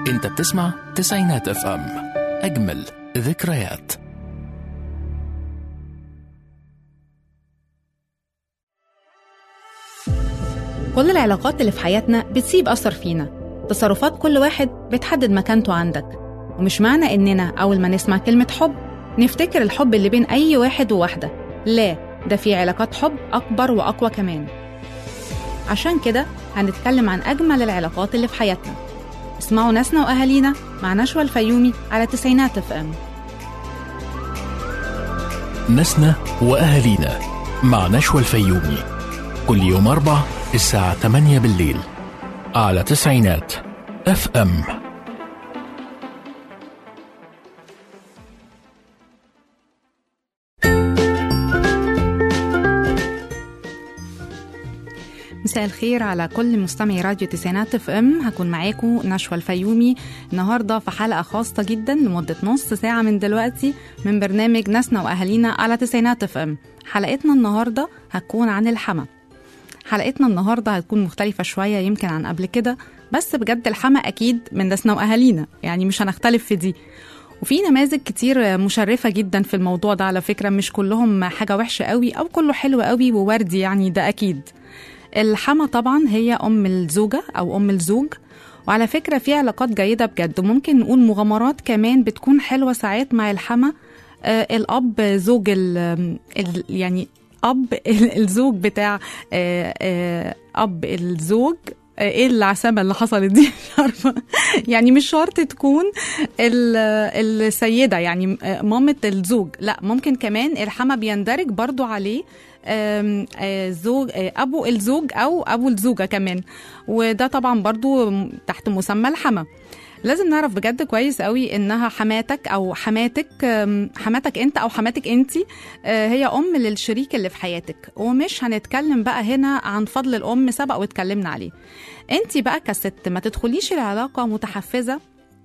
انت بتسمع تسعينات اف ام اجمل ذكريات كل العلاقات اللي في حياتنا بتسيب أثر فينا تصرفات كل واحد بتحدد مكانته عندك ومش معنى إننا أول ما نسمع كلمة حب نفتكر الحب اللي بين أي واحد وواحدة لا ده في علاقات حب أكبر وأقوى كمان عشان كده هنتكلم عن أجمل العلاقات اللي في حياتنا اسمعوا ناسنا وأهالينا مع نشوى الفيومي على تسعينات اف ام ناسنا واهالينا مع نشوى الفيومي كل يوم اربع الساعه 8 بالليل على تسعينات اف ام مساء الخير على كل مستمعي راديو تسعينات اف ام هكون معاكم نشوى الفيومي النهارده في حلقه خاصه جدا لمده نص ساعه من دلوقتي من برنامج ناسنا واهالينا على تسعينات اف ام حلقتنا النهارده هتكون عن الحما حلقتنا النهارده هتكون مختلفه شويه يمكن عن قبل كده بس بجد الحما اكيد من ناسنا واهالينا يعني مش هنختلف في دي وفي نماذج كتير مشرفة جدا في الموضوع ده على فكرة مش كلهم حاجة وحشة قوي أو كله حلو قوي ووردي يعني ده أكيد الحما طبعا هي أم الزوجة أو أم الزوج وعلى فكرة في علاقات جيدة بجد وممكن نقول مغامرات كمان بتكون حلوة ساعات مع الحما آه الأب زوج ال ال يعني أب الزوج بتاع آه آه أب الزوج آه، ايه العسامة اللي حصلت دي مش عارفة يعني مش شرط تكون ال- السيدة يعني آه، مامة الزوج لا ممكن كمان الحما بيندرج برضو عليه آم، آه، زوج آه، ابو الزوج او ابو الزوجه كمان وده طبعا برضو م- تحت مسمى الحما لازم نعرف بجد كويس قوي انها حماتك او حماتك آم، حماتك انت او حماتك انت هي ام للشريك اللي في حياتك ومش هنتكلم بقى هنا عن فضل الام سبق واتكلمنا عليه انت بقى كست ما تدخليش العلاقه متحفزه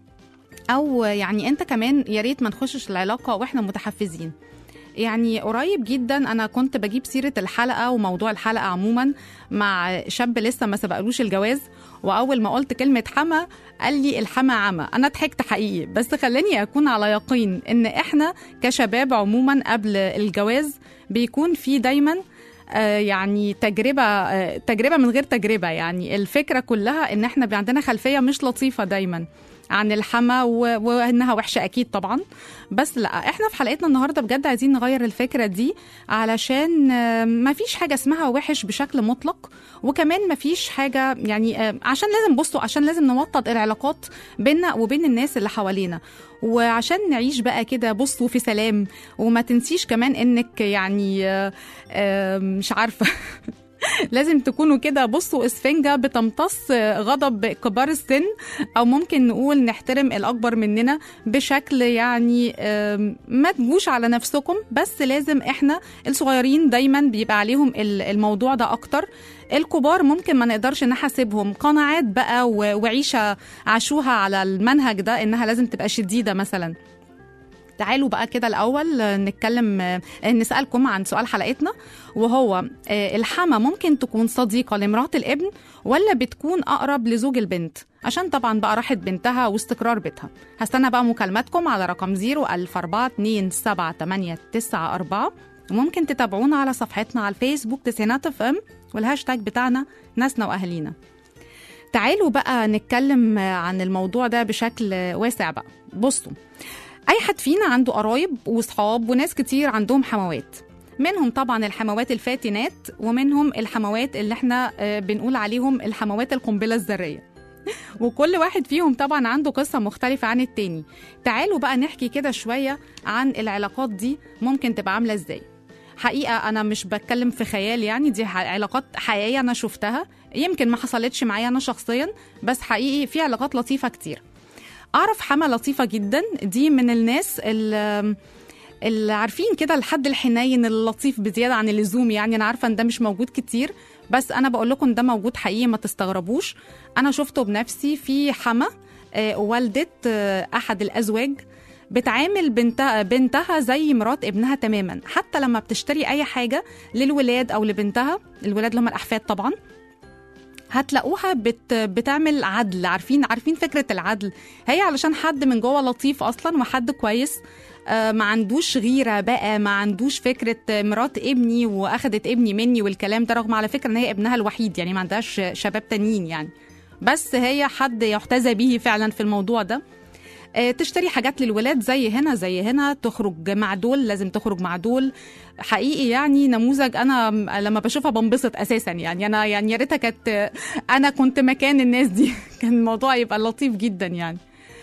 او يعني انت كمان يا ريت ما نخشش العلاقه واحنا متحفزين يعني قريب جدا انا كنت بجيب سيره الحلقه وموضوع الحلقه عموما مع شاب لسه ما سبقلوش الجواز واول ما قلت كلمه حما قال لي الحما عمى انا ضحكت حقيقي بس خلاني اكون على يقين ان احنا كشباب عموما قبل الجواز بيكون في دايما آه، يعني تجربة آه، تجربة من غير تجربة يعني الفكرة كلها ان احنا بي عندنا خلفية مش لطيفة دايما عن الحما و- وانها وحشة اكيد طبعا بس لا احنا في حلقتنا النهارده بجد عايزين نغير الفكره دي علشان آه، مفيش حاجه اسمها وحش بشكل مطلق وكمان مفيش حاجه يعني آه، عشان لازم بصوا عشان لازم نوطد العلاقات بيننا وبين الناس اللي حوالينا وعشان نعيش بقى كده بصوا في سلام وما تنسيش كمان انك يعني آه، آه، مش عارفه لازم تكونوا كده بصوا اسفنجة بتمتص غضب كبار السن او ممكن نقول نحترم الاكبر مننا بشكل يعني آم، ما تجوش على نفسكم بس لازم احنا الصغيرين دايما بيبقى عليهم ال- الموضوع ده اكتر الكبار ممكن ما نقدرش نحاسبهم قناعات بقى و- وعيشة عاشوها على المنهج ده انها لازم تبقى شديدة مثلا تعالوا بقى كده الأول آه، نتكلم آه، نسألكم عن سؤال حلقتنا وهو آه، الحما ممكن تكون صديقة لمرات الابن ولا بتكون أقرب لزوج البنت عشان طبعا بقى راحة بنتها واستقرار بيتها هستنى بقى مكالماتكم على رقم 014278994 وممكن تتابعونا على صفحتنا على الفيسبوك تسعينات اف ام والهاشتاج بتاعنا ناسنا وأهالينا تعالوا بقى نتكلم عن الموضوع ده بشكل واسع بقى بصوا اي حد فينا عنده قرايب وصحاب وناس كتير عندهم حموات منهم طبعا الحموات الفاتنات ومنهم الحموات اللي احنا آه، بنقول عليهم الحموات القنبله الذريه وكل واحد فيهم طبعا عنده قصة مختلفة عن التاني تعالوا بقى نحكي كده شوية عن العلاقات دي ممكن تبقى عاملة ازاي حقيقة أنا مش بتكلم في خيال يعني دي ح- علاقات حقيقية أنا شفتها يمكن ما حصلتش معايا أنا شخصيا بس حقيقي في علاقات لطيفة كتير أعرف حما لطيفة جدا دي من الناس اللي اللي عارفين كده الحد الحنين اللطيف بزيادة عن اللزوم يعني أنا عارفة إن ده مش موجود كتير بس أنا بقول لكم ده موجود حقيقي ما تستغربوش أنا شفته بنفسي في حما آه، والدة آه، أحد الأزواج بتعامل بنتها بنتها زي مرات ابنها تماما حتى لما بتشتري اي حاجه للولاد او لبنتها الولاد اللي هم الاحفاد طبعا هتلاقوها بت بتعمل عدل عارفين عارفين فكره العدل هي علشان حد من جوه لطيف اصلا وحد كويس آه، ما عندوش غيره بقى ما عندوش فكره آه، مرات ابني واخدت ابني مني والكلام ده رغم على فكره ان هي ابنها الوحيد يعني ما عندهاش شباب تانيين يعني بس هي حد يحتذى به فعلا في الموضوع ده آه، تشتري حاجات للولاد زي هنا زي هنا تخرج مع دول لازم تخرج مع دول حقيقي يعني نموذج انا لما بشوفها بنبسط اساسا يعني انا يعني يا ريتها كانت انا كنت مكان الناس دي كان الموضوع يبقى لطيف جدا يعني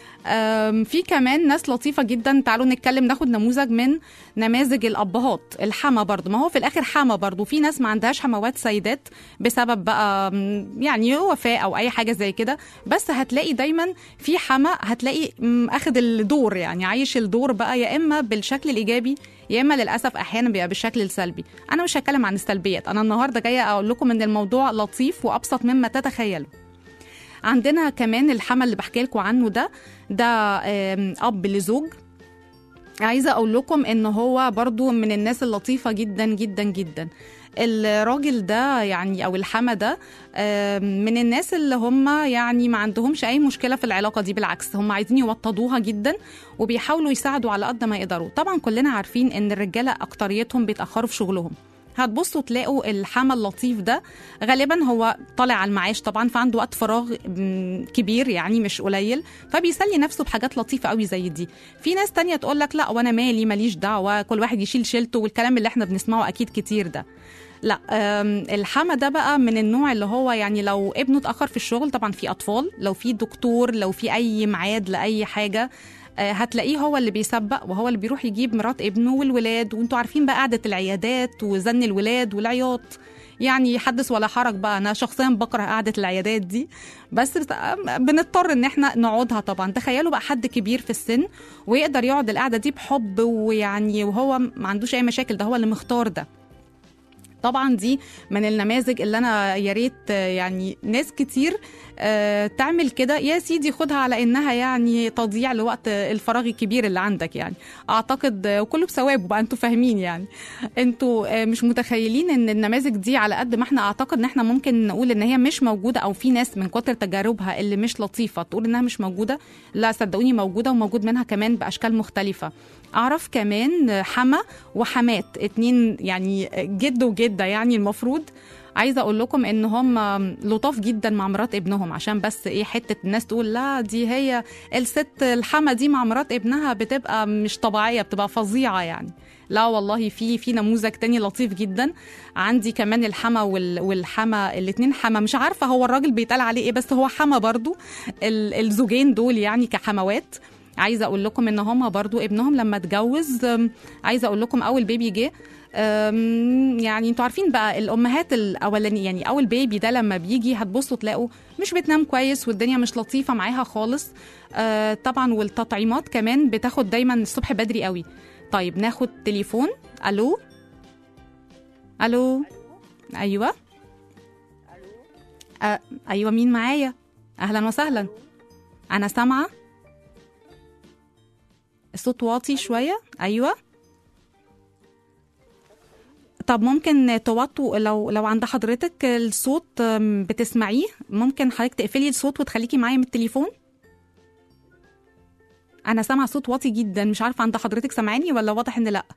أم، في كمان ناس لطيفة جدا تعالوا نتكلم ناخد نموذج من نماذج الأبهات الحما برضو ما هو في الآخر حما برضو في ناس ما عندهاش حموات سيدات بسبب بقى م، يعني وفاة أو أي حاجة زي كده بس هتلاقي دايما في حما هتلاقي م، أخد الدور يعني عايش الدور بقى يا إما بالشكل الإيجابي يا اما للاسف احيانا بيبقى بالشكل السلبي انا مش هتكلم عن السلبيات انا النهارده جايه اقول لكم ان الموضوع لطيف وابسط مما تتخيلوا عندنا كمان الحمل اللي بحكي لكم عنه ده ده آم، اب لزوج عايزه اقول لكم ان هو برضو من الناس اللطيفه جدا جدا جدا الراجل ده يعني او الحما ده آم، من الناس اللي هم يعني ما عندهمش اي مشكله في العلاقه دي بالعكس هم عايزين يوطدوها جدا وبيحاولوا يساعدوا على قد ما يقدروا طبعا كلنا عارفين ان الرجاله اكتريتهم بيتاخروا في شغلهم هتبصوا تلاقوا الحما اللطيف ده غالبا هو طالع على المعاش طبعا فعنده وقت فراغ م، كبير يعني مش قليل فبيسلي نفسه بحاجات لطيفه قوي زي دي في ناس تانية تقول لك لا وانا مالي ماليش دعوه كل واحد يشيل شيلته والكلام اللي احنا بنسمعه اكيد كتير ده لا أم، الحما ده بقى من النوع اللي هو يعني لو ابنه اتاخر في الشغل طبعا في اطفال لو في دكتور لو في اي ميعاد لاي حاجه آه، هتلاقيه هو اللي بيسبق وهو اللي بيروح يجيب مرات ابنه والولاد وانتوا عارفين بقى قعده العيادات وزن الولاد والعياط يعني حدث ولا حرج بقى انا شخصيا بكره قعده العيادات دي بس بت- بنضطر ان احنا نقعدها طبعا تخيلوا بقى حد كبير في السن ويقدر يقعد القعده دي بحب ويعني وهو ما عندوش اي مشاكل ده هو اللي مختار ده طبعا دي من النماذج اللي انا يا ريت آه، يعني ناس كتير آه، تعمل كده يا سيدي خدها على انها يعني تضييع لوقت الفراغ الكبير اللي عندك يعني اعتقد آه، وكله بثوابه بقى انتوا فاهمين يعني انتوا آه، مش متخيلين ان النماذج دي على قد ما احنا اعتقد ان احنا ممكن نقول ان هي مش موجوده او في ناس من كتر تجاربها اللي مش لطيفه تقول انها مش موجوده لا صدقوني موجوده وموجود منها كمان باشكال مختلفه اعرف كمان حما وحمات اتنين يعني جد وجده يعني المفروض عايزه اقول لكم ان هم لطاف جدا مع مرات ابنهم عشان بس ايه حته الناس تقول لا دي هي الست الحما دي مع مرات ابنها بتبقى مش طبيعيه بتبقى فظيعه يعني لا والله في في نموذج تاني لطيف جدا عندي كمان الحما وال والحما الاتنين حما مش عارفه هو الراجل بيتقال عليه ايه بس هو حما برضو ال- الزوجين دول يعني كحموات عايزه اقول لكم ان هما برضو ابنهم لما اتجوز أم، عايزه اقول لكم اول بيبي جه أم، يعني انتوا عارفين بقى الامهات الاولانيه يعني اول بيبي ده لما بيجي هتبصوا تلاقوا مش بتنام كويس والدنيا مش لطيفه معاها خالص آه، طبعا والتطعيمات كمان بتاخد دايما الصبح بدري قوي طيب ناخد تليفون الو الو ايوه آه، ايوه مين معايا اهلا وسهلا انا سامعه الصوت واطي شويه ايوه طب ممكن توطوا لو لو عند حضرتك الصوت أم، بتسمعيه ممكن حضرتك تقفلي الصوت وتخليكي معايا من التليفون انا سامعه صوت واطي جدا مش عارفه عند حضرتك سامعاني ولا واضح ان لا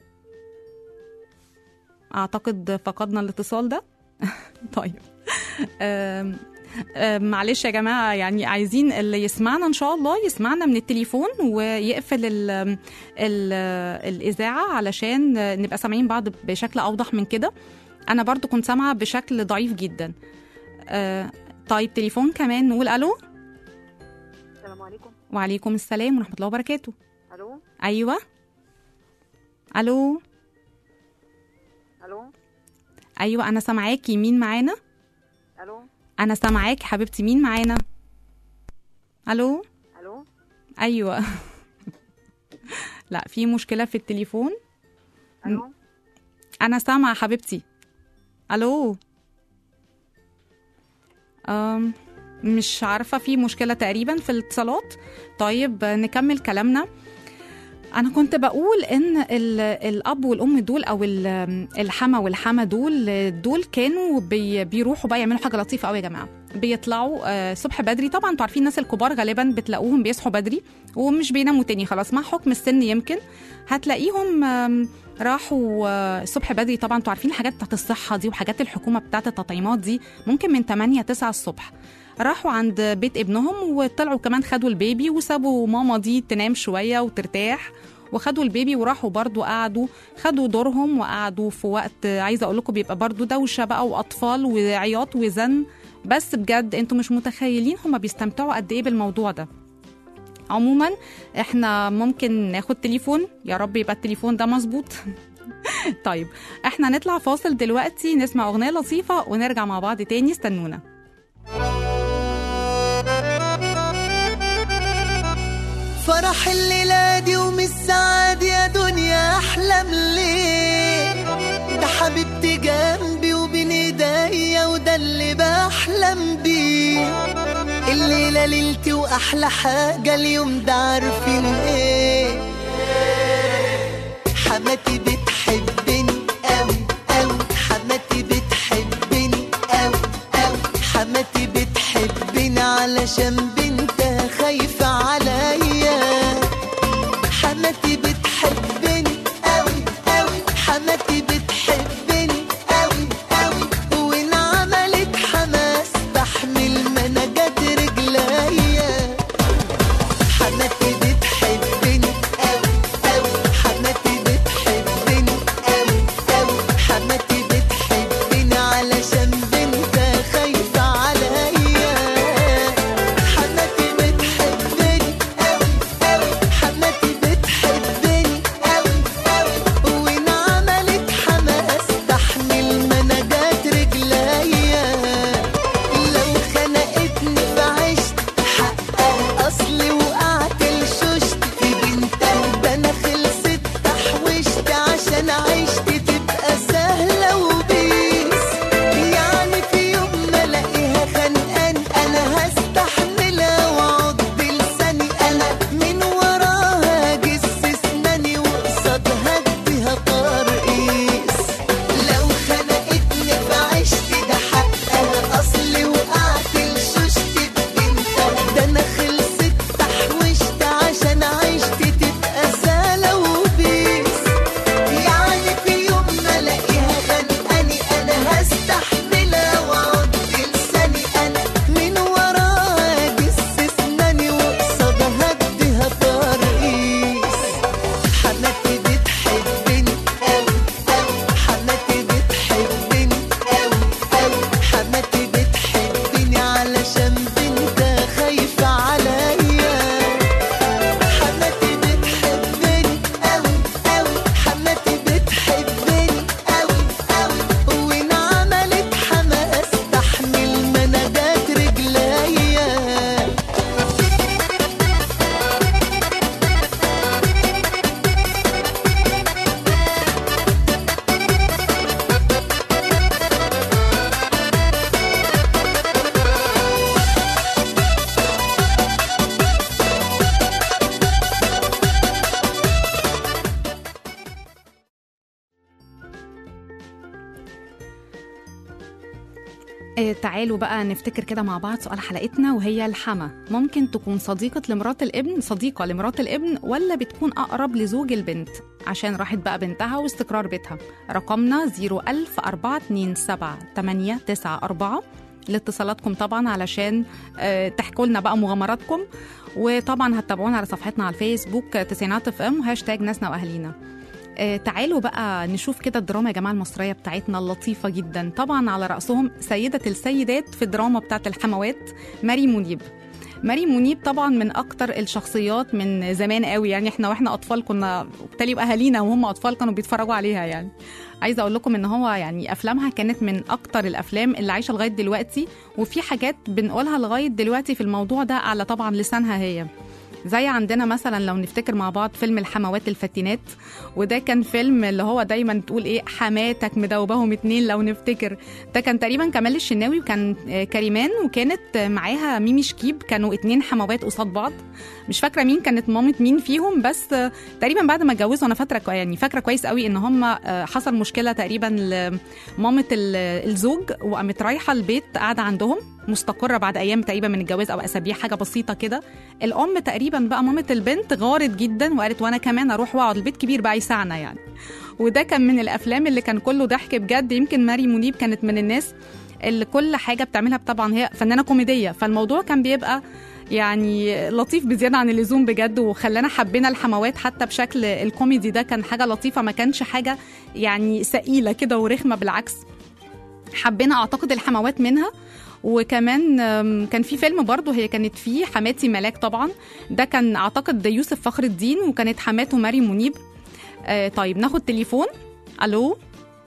اعتقد فقدنا الاتصال ده طيب أم، أم، معلش يا جماعه يعني عايزين اللي يسمعنا ان شاء الله يسمعنا من التليفون ويقفل ال ال الاذاعه علشان نبقى سامعين بعض بشكل اوضح من كده انا برضو كنت سامعه بشكل ضعيف جدا أه، طيب تليفون كمان نقول الو السلام عليكم وعليكم السلام ورحمه الله وبركاته الو ايوه الو الو ايوه انا سامعاكي مين معانا الو انا سامعاكي حبيبتي مين معانا الو الو ايوه لا في مشكله في التليفون الو انا سامعه حبيبتي الو أم مش عارفه في مشكله تقريبا في الاتصالات طيب نكمل كلامنا انا كنت بقول ان ال- الاب والام دول او ال- الحما والحما دول دول كانوا بي بيروحوا بقى يعملوا حاجه لطيفه قوي يا جماعه بيطلعوا آه، الصبح بدري طبعا انتوا عارفين الناس الكبار غالبا بتلاقوهم بيصحوا بدري ومش بيناموا تاني خلاص مع حكم السن يمكن هتلاقيهم آم، راحوا آه، الصبح بدري طبعا انتوا عارفين الحاجات بتاعت الصحه دي وحاجات الحكومه بتاعت التطعيمات دي ممكن من 8 9 الصبح راحوا عند بيت ابنهم وطلعوا كمان خدوا البيبي وسابوا ماما دي تنام شويه وترتاح وخدوا البيبي وراحوا برضو قعدوا خدوا دورهم وقعدوا في وقت عايزه اقول لكم بيبقى برضو دوشه بقى واطفال وعياط وزن بس بجد انتوا مش متخيلين هما بيستمتعوا قد ايه بالموضوع ده عموما احنا ممكن ناخد تليفون يا رب يبقى التليفون ده مظبوط طيب احنا نطلع فاصل دلوقتي نسمع اغنيه لطيفه ونرجع مع بعض تاني استنونا فرح الليلة دي ومش سعاد يا دنيا أحلم ليه ده حبيبتي جنبي وبين ايديا وده اللي بحلم بيه الليلة ليلتي وأحلى حاجة اليوم ده عارفين ايه حماتي بتحبني أوي أوي حماتي بتحبني أوي أوي حماتي بتحبني علشان بنتها خايفة عليا حماتي بتحبني أوي أوي حماتي بتحبني أوي أوي وإن عملت حماس بحمل منجات رجليا حماتي بتحبني أوي أوي حماتي بتحبني أوي أوي حماتي بتحبني علشان بنتها خايفة عليا حماتي بتحبني أوي أوي حماتي بتحبني أوي أوي وإن عملت حماس تحمل منجات رجليا لو خنقتني فعشت حقها أصلي وقعت الشوشت في بنتها ده أنا خلصت تحوشت عشان عشت تبقى سهلة وبيس يعني في يوم ما الاقيها خانقاني انا هستحملها واقعد بلساني انا من وراها اجس اسناني وقصادها اديها ترقيص لو خنقتني فعشت ده حقها اصلي وقعت الشوشت بنتها ده انا خلصت تحوشت عشان عشت تبقى سهلة وبيس يعني في يوم ما الاقيها خانقاني انا هستحملها واقعد بلساني انا من وراها اجس اسناني وقصادها اديها ترقيص حماتي بتحبني أوي أوي حماتي بتحبني أوي أوي حماتي بتحبني علشان بنتها خايفة عليا حماتي بتحبني أوي أوي حماتي بتحبني أوي أوي وإن عملت حماس تحمل منجات رجليا آه، تعالوا بقى نفتكر كده مع بعض سؤال حلقتنا وهي الحما ممكن تكون صديقة لمرات الابن صديقة لمرات الابن ولا بتكون أقرب لزوج البنت عشان راحت بقى بنتها واستقرار بيتها رقمنا 01427 لاتصالاتكم طبعا علشان آه، تحكوا لنا بقى مغامراتكم وطبعا هتتابعونا على صفحتنا على الفيسبوك تسعينات اف ام وهاشتاج ناسنا واهالينا آه، تعالوا بقى نشوف كده الدراما يا جماعه المصريه بتاعتنا اللطيفه جدا طبعا على راسهم سيده السيدات في الدراما بتاعت الحموات ماري منيب ماري منيب طبعا من اكتر الشخصيات من زمان قوي يعني احنا واحنا اطفال كنا بالتالي اهالينا وهم اطفال كانوا بيتفرجوا عليها يعني عايزه اقول لكم ان هو يعني افلامها كانت من اكتر الافلام اللي عايشه لغايه دلوقتي وفي حاجات بنقولها لغايه دلوقتي في الموضوع ده على طبعا لسانها هي زي عندنا مثلا لو نفتكر مع بعض فيلم الحموات الفتينات وده كان فيلم اللي هو دايما تقول ايه حماتك مدوبهم اتنين لو نفتكر ده كان تقريبا كمال الشناوي وكان آه، كريمان وكانت آه، معاها ميمي شكيب كانوا اتنين حموات قصاد بعض مش فاكره مين كانت مامة مين فيهم بس آه، تقريبا بعد ما اتجوزوا انا فاكره كو- يعني فاكره كويس قوي ان هم آه، حصل مشكله تقريبا لمامة ال- الزوج وقامت رايحه البيت قاعده عندهم مستقره بعد ايام تقريبا من الجواز او اسابيع حاجه بسيطه كده الام تقريبا بقى مامه البنت غارت جدا وقالت وانا كمان اروح واقعد البيت كبير بقى يسعنا يعني وده كان من الافلام اللي كان كله ضحك بجد يمكن ماري منيب كانت من الناس اللي كل حاجه بتعملها طبعا هي فنانه كوميديه فالموضوع كان بيبقى يعني لطيف بزياده عن اللزوم بجد وخلانا حبينا الحموات حتى بشكل الكوميدي ده كان حاجه لطيفه ما كانش حاجه يعني ثقيله كده ورخمه بالعكس حبينا اعتقد الحموات منها وكمان آم، كان في فيلم برضه هي كانت فيه حماتي ملاك طبعا ده كان اعتقد ده يوسف فخر الدين وكانت حماته ماري منيب آه طيب ناخد تليفون الو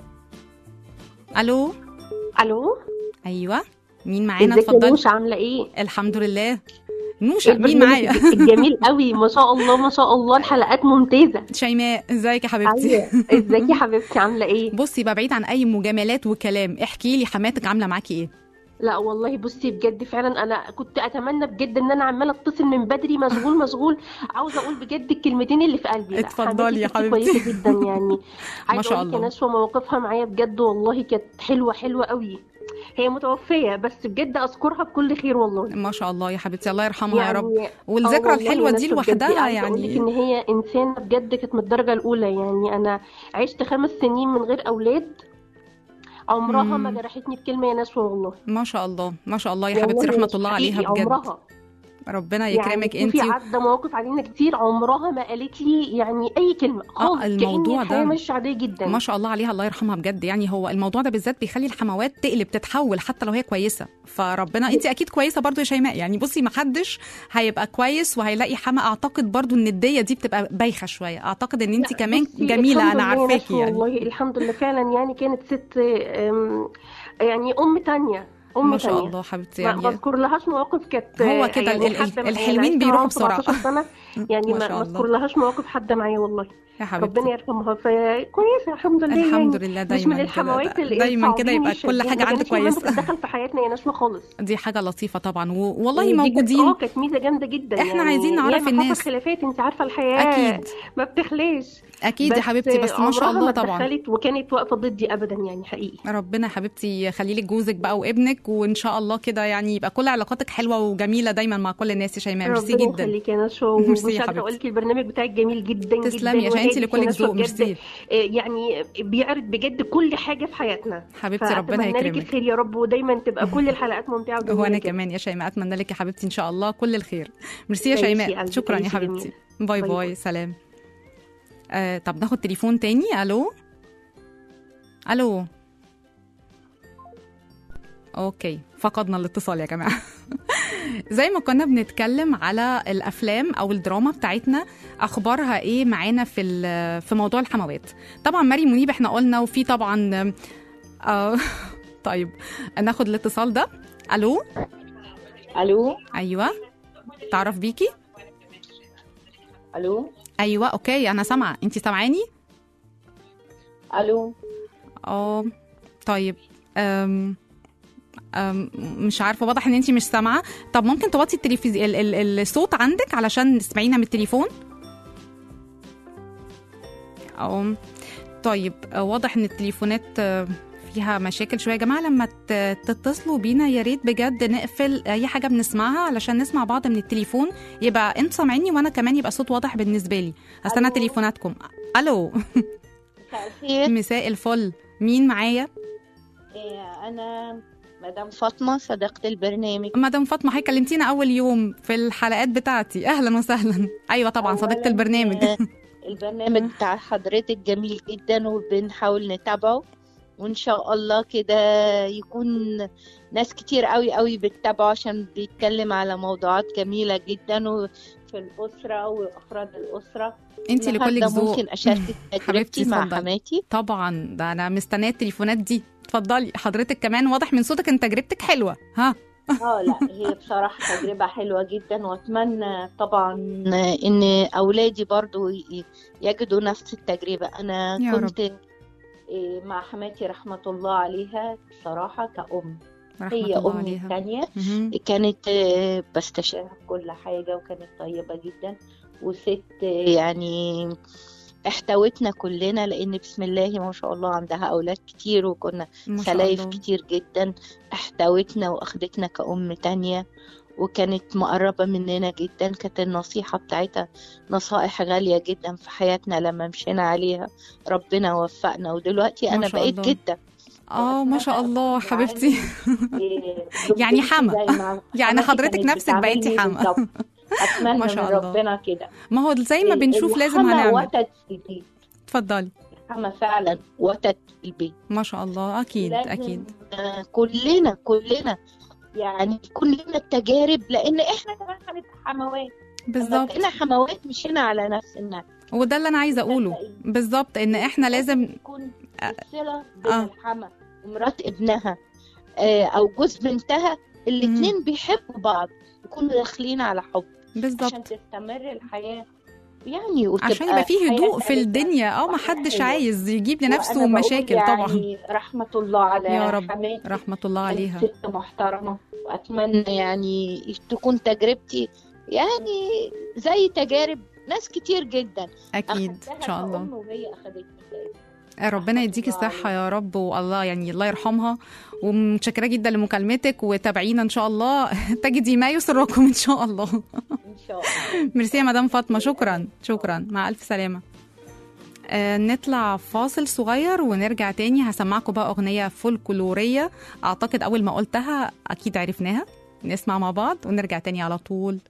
الو الو ايوه مين معانا ازيك يا اتفضلي نوش عامله ايه الحمد لله نوشة مين البرنامج معايا الجميل قوي ما شاء الله ما شاء الله الحلقات ممتازه شيماء ازيك يا حبيبتي ايوه ازيك يا حبيبتي عامله ايه بصي بقى بعيد عن اي مجاملات وكلام احكي لي حماتك عامله معاكي ايه لا والله بصي بجد فعلا انا كنت اتمنى بجد ان انا عماله اتصل من بدري مشغول مشغول عاوزه اقول بجد الكلمتين اللي في قلبي لا اتفضلي يا حماتي حبيبتي. ست كويسه جدا يعني عايزه شاء اقول لك يا الله. نشوى مواقفها معايا بجد والله كانت حلوه حلوه قوي هي متوفيه بس بجد اذكرها بكل خير والله ما شاء الله يا حبيبتي الله يرحمها يا رب يعني والذكرى آه والله الحلوه يا دي نشوى بجد لوحدها عايزة أقول لك يعني إن هي إنسانة بجد كانت من الدرجة الأولى يعني أنا عشت خمس سنين من غير أولاد عمرها ما مم. جرحتني بكلمة يا نشوى والله ما شاء الله ما شاء الله يا والله حبيبتي رحمه مش الله عليها حقيقي، بجد عمرها ربنا يكرمك يعني انت في عدى مواقف علينا كتير عمرها ما قالت لي يعني أي كلمة خالص الموضوع كأن الحياة ده ماشية عادية جدا ما شاء الله عليها الله يرحمها بجد يعني هو الموضوع ده بالذات بيخلي الحموات تقلب تتحول حتى لو هي كويسه فربنا انت اكيد كويسه برضو يا شيماء يعني بصي ما حدش هيبقى كويس وهيلاقي حما اعتقد برضو ان الديه دي بتبقى بايخه شويه اعتقد ان انت لا، كمان بصي، جميله الحمد انا لله يا عارفاكي نشوى يعني والله الحمد لله فعلا يعني كانت ست أم، يعني أم تانية أم ما شاء تانية الله حبيبتي ما يعني بذكر لهاش مواقف كانت هو كده يعني ال- ال- حادة معايا. الحلوين أنا عشت بيروحوا معاهم بسرعة. 17 سنة يعني ما ما شاء ما الله. اذكر لهاش مواقف حادة معايا والله يا حبيبتي ربنا يرحمها فكويسة الحمد لله الحمد يعني لله مش دايما من كده الحموات اللي دايما كده صعبين يبقى يشدوا. كل ما حاجه عندك كانتش مهمة كويسه تتدخل في حياتنا يا نسمة خالص دي حاجه لطيفه طبعا و- والله ودي كانت- موجودين اه كانت ميزة جامدة جدا إحنا يعني عايزين نعرف ياما حصل الناس. خلافات انت عارفة الحياة اكيد ما بتخلاش اكيد يا حبيبتي بس ما شاء عمرها الله ما طبعا اتدخلت وكانت واقفة ضدي ابدا يعني حقيقي ربنا يا حبيبتي يخلي لك جوزك بقى وابنك وان شاء الله كده يعني يبقى كل علاقاتك حلوه وجميله دايما مع كل الناس يا شيماء ميرسي ربنا جدا يخليك يا نشوى ميرسي يا ومش قادرة حبيبتي. اقول لك البرنامج بتاعك جميل جدا تسلمي جدا عشان انت اللي وهادف يا كلك نشوى ذوق بجد. ميرسي يعني بيعرض بجد كل حاجة في حياتنا حبيبتي ربنا فأتمنى لك يكرمك الخير يا رب ودايما تبقى كل الحلقات ممتعة وجميلة وانا كده. كمان يا شيماء اتمنى لك يا حبيبتي ان شاء الله كل الخير ميرسي يا تعيشي شيماء قلبي، شكرا يا تعيشي حبيبتي جميل. باي باي باي باي. سلام آه طب ناخد تليفون تاني الو الو اوكي فقدنا الاتصال يا جماعه زي ما كنا بنتكلم على الافلام او الدراما بتاعتنا اخبارها ايه معانا في ال- في موضوع الحموات طبعا ماري منيب احنا قلنا وفي طبعا آه طيب ناخد الاتصال ده الو الو ايوه تعرف بيكي الو ايوه اوكي انا سامعه انت سامعاني الو اه طيب أم أم مش عارفه واضح ان انت مش سامعه طب ممكن توطي التلفزيون ال- ال- الصوت عندك علشان تسمعينا من التليفون أو طيب آه، واضح ان التليفونات آه، فيها مشاكل شويه يا جماعه لما ت- تتصلوا بينا يا ريت بجد نقفل اي حاجه بنسمعها علشان نسمع بعض من التليفون يبقى انتوا سامعيني وانا كمان يبقى صوت واضح بالنسبه لي هستنى ألو. تليفوناتكم الو مساء الخير مساء الفل مين معايا إيه، انا مدام فاطمه صديقه البرنامج مدام فاطمه هي كلمتينا اول يوم في الحلقات بتاعتي اهلا وسهلا ايوه طبعا صديقه أولاً، البرنامج آه، البرنامج بتاع حضرتك جميل جدا وبنحاول نتابعه وان شاء الله كده يكون ناس كتير قوي قوي بتتابعه عشان بيتكلم على موضوعات جميله جدا وفي الاسره وافراد الاسره انت اللي كلك النهاردة ذوق ممكن اشارك حبيبتي تجربتي مع اتفضلي. حماتي طبعا ده انا مستنيه التليفونات دي اتفضلي حضرتك كمان واضح من صوتك ان تجربتك حلوه ها اه لا هي بصراحة تجربة حلوة جدا واتمنى طبعا ان اولادي برضو ي- يجدوا نفس التجربة انا يا رب. كنت إيه، مع حماتي رحمة الله عليها بصراحة كأم رحمه هي الله أمي عليها الثانية مهم. كانت آه، بستشيرها في كل حاجة وكانت طيبة جدا وست آه، يعني احتوتنا كلنا لان بسم الله ما شاء الله عندها اولاد كتير وكنا ما شاء خلايف الله كتير جدا احتوتنا واخدتنا كأم تانية وكانت مقربة مننا جدا كانت النصيحة بتاعتها نصائح غالية جدا في حياتنا لما مشينا عليها ربنا وفقنا ودلوقتي ما أنا شاء بقيت الله. جدة اه ما شاء الله حبيبتي إيه، يعني بنتي حما. زي ما يعني حماتي حضرتك كانت نفسك بقيتي بتعاملني حما. بالظبط. أتمنى ما من شاء الله. ربنا كده ما هو زي ما بنشوف لازم الحما هنعمل وتد في البيت اتفضلي الحما فعلا وتد في البيت ما شاء الله اكيد لازم اكيد آه، كلنا كلنا يعني كلنا التجارب لان احنا كمان هنبقى حموات لما بالظبط بقينا حموات مشينا على نفسنا وده اللي انا عايزه اقوله بالظبط ان احنا لازم يكون الصله بين آه. الحما ومرات ابنها آه، او جوز بنتها الاتنين بيحبوا بعض يكونوا داخلين على حب عشان بالظبط تستمر الحياه يعني وتبقى عشان يبقى فيه هدوء حياة في سعيدة الدنيا اه ما وحياة حدش حلوة. عايز يجيب لنفسه وأنا بقول مشاكل طبعا يعني رحمة الله على يا رب حماتي رحمه الله عليها كانت ست محترمة وأتمنى يعني تكون تجربتي يعني زي تجارب ناس كتير جدا اكيد ان أخدتها شاء الله كأم وهي أخدتني زي ربنا يديكي الله الصحة يا رب والله يعني الله يرحمها ومتشكرة جدا لمكالمتك وتابعينا إن شاء الله تجدي ما يسركم إن شاء الله إن شاء الله ميرسي يا مدام فاطمة شكرا شكرا مع ألف سلامة آه نطلع فاصل صغير ونرجع تاني هسمعكم بقى أغنية فولكلورية أعتقد أول ما قلتها أكيد عرفناها نسمع مع بعض ونرجع تاني على طول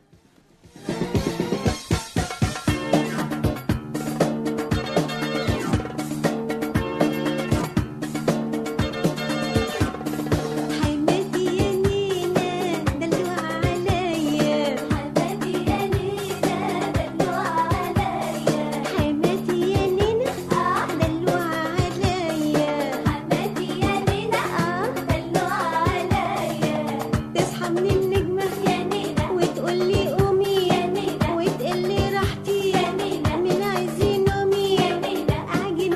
حماتي يا نينا دلوع عليا حماتي يا نينا دلوع عليا حماتي يا نينا اه دلوع عليا حماتي يا نينا اه دلوع عليا تصحى من النجمة يا نينا وتقول لي قومي يا نينا وتقول لي راحتي يا نينا من عايزين نومي يا نينا اعجن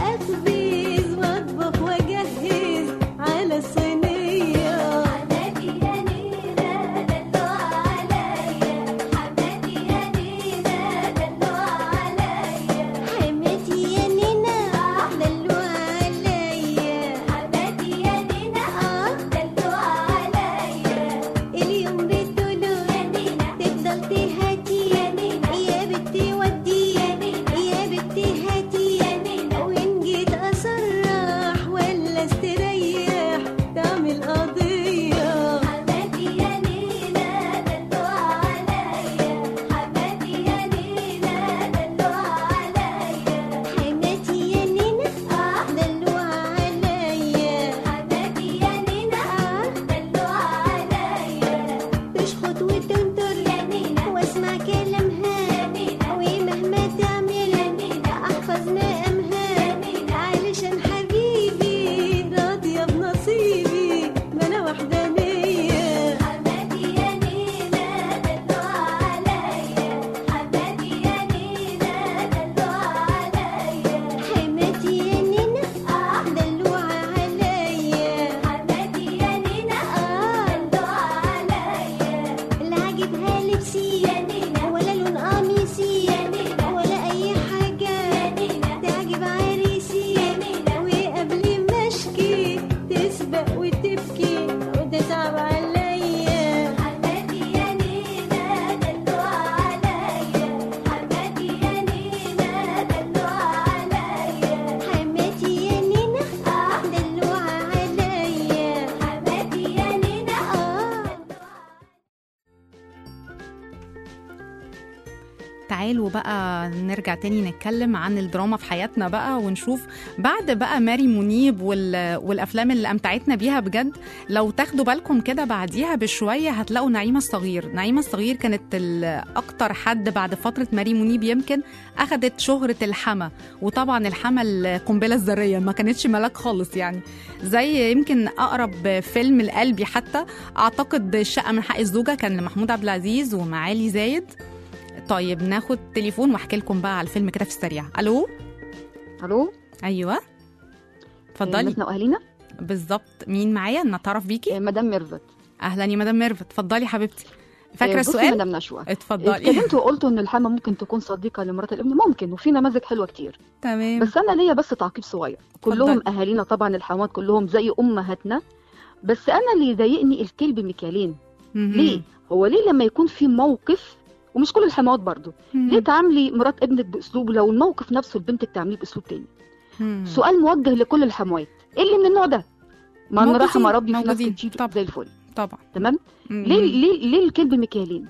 واخبز واطبخ واجهز على الصينية حماتي يا نينا دلوع عليا حماتي يا نينا دلوع عليا حماتي يا نينا دلوع عليا حماتي يا نينا اه دلوع عليا اليوم بتقولوا يا نينا تفضل تهاتي يا نينا يا بنتي ودي يا نينا يا بنتي هاتي يا نينا وإن جيت أسرح ولا استريح تعمل قضية حماتي يا نينا دلوع عليا حماتي يا نينا دلوع عليا حماتي يا نينا اه دلوع عليا حماتي يا نينا اه دلوع عليا تشخط وتنطر يا نينا واسمع كلامها يا نينا ومهما تعمل يا نينا احفظ مقامها يا نينا علشان حبيبي راضية بنصيبي ما انا وحدانية حماتي يا نينا دلوع عليا حماتي يا نينا دلوع عليا حماتي يا نينا اه دلوع عليا حماتي يا نينا اه دلوع عليا لا عاجبها لبسي يا نينا ولا لون قميصي يا نينا ولا اي حاجه يا نينا تعجب عريسي يا نينا وقبل ما اشكي تسبق وتبكي وتصعب عليا حماتي يا نينا دلوع عليا حماتي يا نينا دلوع عليا حماتي يا نينا اه دلوع عليا حماتي يا نينا اه تعالوا بقى نرجع تاني نتكلم عن الدراما في حياتنا بقى ونشوف بعد بقى ماري منيب وال... والافلام اللي امتعتنا بيها بجد لو تاخدوا بالكم كده بعديها بشويه هتلاقوا نعيمه الصغير نعيمه الصغير كانت ال- اكتر حد بعد فتره ماري منيب يمكن اخذت شهره الحما وطبعا الحما القنبله الذريه ما كانتش ملاك خالص يعني زي يمكن اقرب فيلم لقلبي حتى اعتقد الشقه من حق الزوجه كان لمحمود عبد العزيز ومعالي زايد طيب ناخد تليفون واحكي لكم بقى على الفيلم كده في السريع الو الو ايوه اتفضلي نسنا واهالينا بالظبط مين معايا نتعرف بيكي آه، مدام ميرفت اهلا يا مدام ميرفت اتفضلي حبيبتي فاكره آه، بصي السؤال مدام نشوى اتفضلي اتكلمتوا وقلتوا ان الحما ممكن تكون صديقه لمرات الابن ممكن وفي نماذج حلوه كتير تمام بس انا ليا بس تعقيب صغير كلهم اهالينا طبعا الحمات كلهم زي امهاتنا بس انا اللي يضايقني الكلب مكيالين مهم. ليه هو ليه لما يكون في موقف ومش كل الحموات برضو مم. ليه تعاملي مرات ابنك باسلوب لو الموقف نفسه لبنتك تعمليه باسلوب تاني مم. سؤال موجه لكل الحموات ايه اللي من النوع ده ما انا رايحه موجودين- مربي في ناس موجودين. كتير طبعا. زي الفل طبعا تمام مم. ليه ليه ليه الكلب مكيالين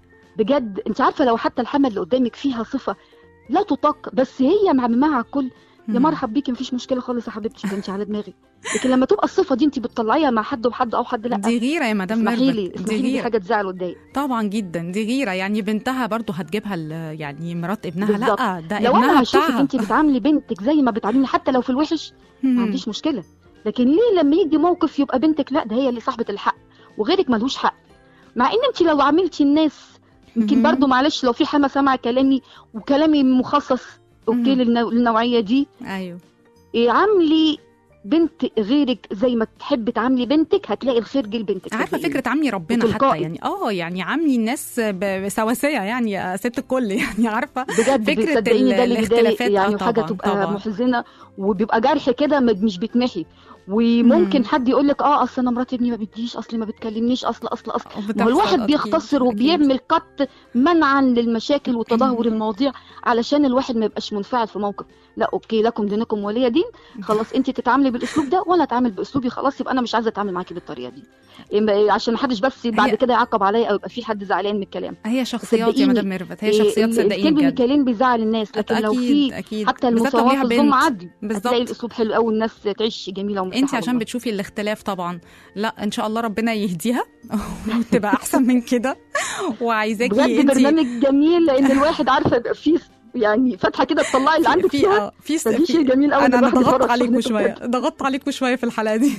بجد انت عارفه لو حتى الحمل اللي قدامك فيها صفه لا تطاق بس هي معمماها على الكل يا مم. مرحب بيكي مفيش مشكله خالص يا حبيبتي ده انت على دماغي لكن لما تبقى الصفه دي انت بتطلعيها مع حد وحد او حد لا دي غيره يا مدام اسمحي ميرفت لي دي اسمحي لي دي غيره حاجه تزعل وتضايق طبعا جدا دي غيره يعني بنتها برضو هتجيبها ال- يعني مرات ابنها بالظبط. لا ده لو ابنها انا هشوفك بتاعها انت بتعاملي بنتك زي ما بتعامليني حتى لو في الوحش ما مم. عنديش مشكله لكن ليه لما يجي موقف يبقى بنتك لا ده هي اللي صاحبه الحق وغيرك ملوش حق مع ان انت لو عاملتي الناس يمكن مهم. برضو معلش لو في حما سمع كلامي وكلامي مخصص اوكي مهم. للنوع- للنوعيه دي ايوه إيه عاملي بنت غيرك زي ما تحب تعاملي بنتك هتلاقي الخير جه لبنتك عارفه صدقيني. فكره عمي ربنا حتى وتلقائي. يعني اه يعني عمي الناس ب- بسواسيه يعني يا ست الكل يعني عارفه بجد فكرة صدقيني ده اللي الاختلافات، بيضايق يعني آه وحاجه طبعاً، تبقى طبعاً. محزنه وبيبقى جرح كده ما- مش بيتمحي وممكن مم. حد يقول لك اه اصل انا مرات ابني ما بتجيش اصل ما بتكلمنيش اصل اصل اصل ما هو بتحصل الواحد أكيد، بيختصر أكيد. وبيعمل قط منعا للمشاكل وتدهور مم. المواضيع علشان الواحد ما يبقاش منفعل في موقف لا اوكي لكم دينكم ولي دين خلاص انت تتعاملي بالاسلوب ده وانا اتعامل باسلوبي خلاص يبقى انا مش عايزه اتعامل معاكي بالطريقه دي إيه، عشان ما حدش بس بعد هي- كده يعقب عليا او يبقى في حد زعلان من الكلام هي شخصيات يا صدقيني، مدام ميرفت هي إيه، شخصيات ال- صدقيني الكلب بجد ميكالين بيزعل الناس لكن لو اكيد في اكيد حتى بالذات لو المساواة ليها في الظلم بنت عدي هتلاقي بالظبط الاسلوب حلو قوي الناس تعيش جميله ومرتاحه انت عشان والله. بتشوفي الاختلاف طبعا لا ان شاء الله ربنا يهديها وتبقى احسن من كده وعايزاكي بجد انت برنامج جميل لان الواحد عارفه يبقى فيه يعني فتحه كده تطلعي اللي عندك في فيها اه في فدي شيء جميل قوي انا إن انا الواحد ضغطت يفرغ عليكم شغلته شويه بجد. ضغطت عليكم شويه في الحلقه دي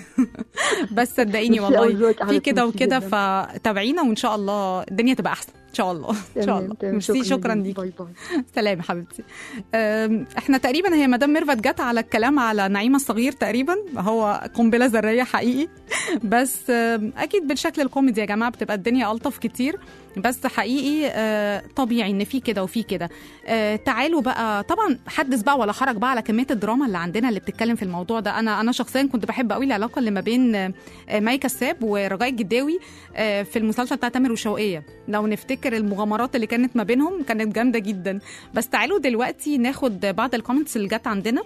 بس صدقيني ميرسي قوي والله ذوقك يا في حبيبتي، كده ميرسي وكده جداً. فتابعينا وان شاء الله الدنيا تبقى احسن ان شاء الله ان شاء تمام، الله تمام. ميرسي شكرا جداً. ليكي باي باي سلام يا حبيبتي أم، احنا تقريبا هي مدام ميرفت جت على الكلام على نعيمه الصغير تقريبا هو قنبله ذريه حقيقي بس أم، اكيد بالشكل الكوميدي يا جماعه بتبقى الدنيا الطف كتير بس حقيقي آه، طبيعي ان في كده وفي كده آه، تعالوا بقى طبعا حدث بقى ولا حرج بقى على كميه الدراما اللي عندنا اللي بتتكلم في الموضوع ده انا انا شخصيا كنت بحب قوي العلاقه اللي ما بين آه، مي كساب ورجاء الجداوي آه، في المسلسل بتاع تامر وشوقيه لو نفتكر المغامرات اللي كانت ما بينهم كانت جامده جدا بس تعالوا دلوقتي ناخد بعض الكومنتس اللي جت عندنا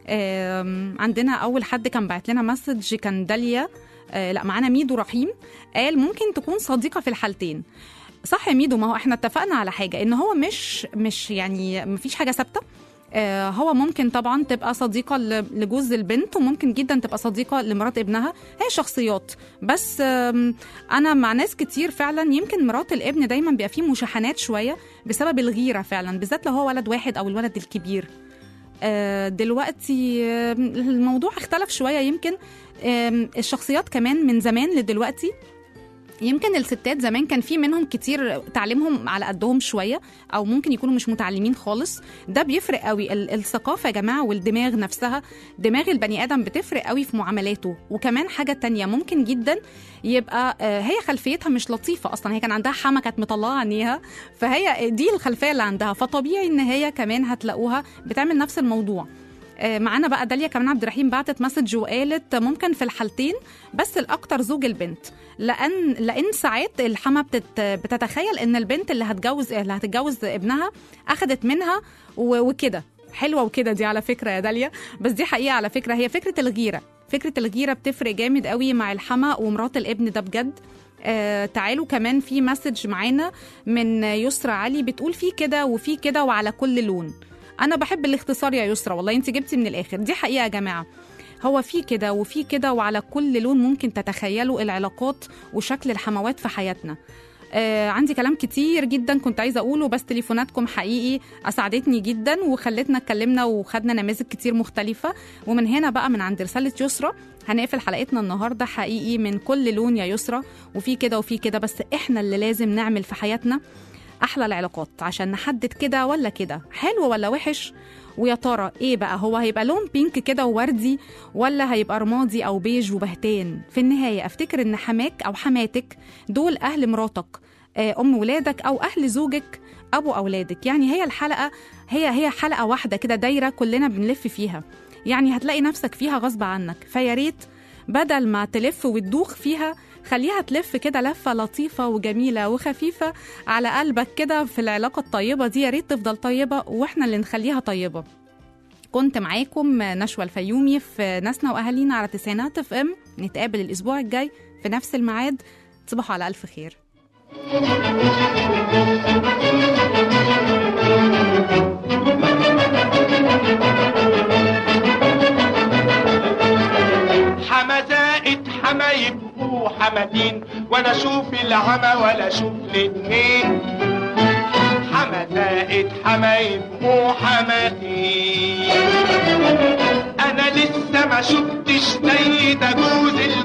آم، عندنا اول حد كان بعت لنا مسج كان داليا آه، لا معانا ميدو رحيم قال ممكن تكون صديقه في الحالتين صح يا ميدو ما هو احنا اتفقنا على حاجه ان هو مش مش يعني مفيش حاجه ثابته آه، هو ممكن طبعا تبقى صديقة ل- لجوز البنت وممكن جدا تبقى صديقة لمرات ابنها هي شخصيات بس آم، أنا مع ناس كتير فعلا يمكن مرات الابن دايما بيبقى فيه مشاحنات شوية بسبب الغيرة فعلا بالذات لو هو ولد واحد أو الولد الكبير آه، دلوقتي آم، الموضوع اختلف شوية يمكن آم، الشخصيات كمان من زمان لدلوقتي يمكن الستات زمان كان في منهم كتير تعليمهم على قدهم شويه او ممكن يكونوا مش متعلمين خالص ده بيفرق قوي ال- الثقافه يا جماعه والدماغ نفسها دماغ البني ادم بتفرق قوي في معاملاته وكمان حاجه تانية ممكن جدا يبقى آه، هي خلفيتها مش لطيفه اصلا هي كان عندها حما كانت مطلعه عينيها فهي دي الخلفيه اللي عندها فطبيعي ان هي كمان هتلاقوها بتعمل نفس الموضوع آه، معانا بقى داليا كمان عبد الرحيم بعتت مسج وقالت ممكن في الحالتين بس الاكتر زوج البنت لان لان ساعات الحما بتت بتتخيل ان البنت اللي هتجوز اللي هتتجوز ابنها اخذت منها و- وكده حلوه وكده دي على فكره يا داليا بس دي حقيقه على فكره هي فكره الغيره فكره الغيره بتفرق جامد قوي مع الحما ومرات الابن ده بجد آه تعالوا كمان في مسج معانا من يسرى علي بتقول في كده وفي كده وعلى كل لون انا بحب الاختصار يا يسرى والله انت جبتي من الاخر دي حقيقه يا جماعه هو في كده وفي كده وعلى كل لون ممكن تتخيلوا العلاقات وشكل الحموات في حياتنا آه عندي كلام كتير جدا كنت عايزه اقوله بس تليفوناتكم حقيقي اسعدتني جدا وخلتنا اتكلمنا وخدنا نماذج كتير مختلفه ومن هنا بقى من عند رساله يسرى هنقفل حلقتنا النهارده حقيقي من كل لون يا يسرى وفي كده وفي كده بس احنا اللي لازم نعمل في حياتنا احلى العلاقات عشان نحدد كده ولا كده حلو ولا وحش ويا ترى ايه بقى هو هيبقى لون بينك كده ووردي ولا هيبقى رمادي او بيج وبهتان في النهايه افتكر ان حماك او حماتك دول اهل مراتك آه، ام ولادك او اهل زوجك ابو اولادك يعني هي الحلقه هي هي حلقه واحده كده دايره كلنا بنلف فيها يعني هتلاقي نفسك فيها غصب عنك فيا ريت بدل ما تلف وتدوخ فيها خليها تلف كده لفه لطيفه وجميله وخفيفه على قلبك كده في العلاقه الطيبه دي يا ريت تفضل طيبه واحنا اللي نخليها طيبه كنت معاكم نشوى الفيومي في ناسنا واهالينا على تسعينات اف ام نتقابل الاسبوع الجاي في نفس الميعاد تصبحوا على الف خير حمزائد حما يبقوا حمدين وانا اشوف العمى ولا اشوف الاتنين حمزائد حما يبقوا حمدين انا لسه ما شفتش سيدة جوز